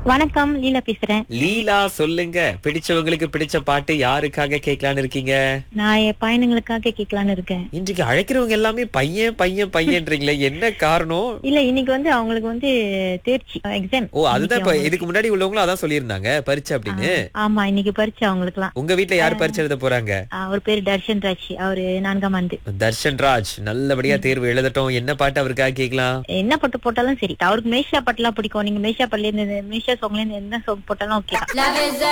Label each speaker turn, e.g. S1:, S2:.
S1: வணக்கம் லீலா பேசுறேன்
S2: லீலா சொல்லுங்க பிடிச்சவங்களுக்கு பிடிச்ச பாட்டு யாருக்காக கேட்கலான்னு இருக்கீங்க
S1: நான் என் பயணங்களுக்காக கேட்கலான்னு இருக்கேன்
S2: இன்றைக்கு அழைக்கிறவங்க எல்லாமே பையன் பையன் பையன்றீங்களே என்ன காரணம்
S1: இல்ல இன்னைக்கு வந்து அவங்களுக்கு வந்து தேர்ச்சி எக்ஸாம்
S2: ஓ அதுதான் இப்ப இதுக்கு முன்னாடி உள்ளவங்களும் அதான் சொல்லியிருந்தாங்க பரிச்சை அப்படின்னு
S1: ஆமா இன்னைக்கு பரிச்சை அவங்களுக்குலாம்
S2: உங்க வீட்ல யார் பரிச்சை எழுத போறாங்க
S1: அவர் பேரு தர்ஷன் ராஜ் அவரு நான்காம் ஆண்டு
S2: தர்ஷன் ராஜ் நல்லபடியா தேர்வு எழுதட்டும் என்ன பாட்டு அவருக்காக கேட்கலாம்
S1: என்ன பாட்டு போட்டாலும் சரி அவருக்கு மேஷா பாட்டுலாம் பிடிக்கும் நீங்க மேஷா பாட்டுல இருந்து மேஷா சாங்ல இருந்து என்ன சாங் போட்டாலும் ஓகே
S3: Love is a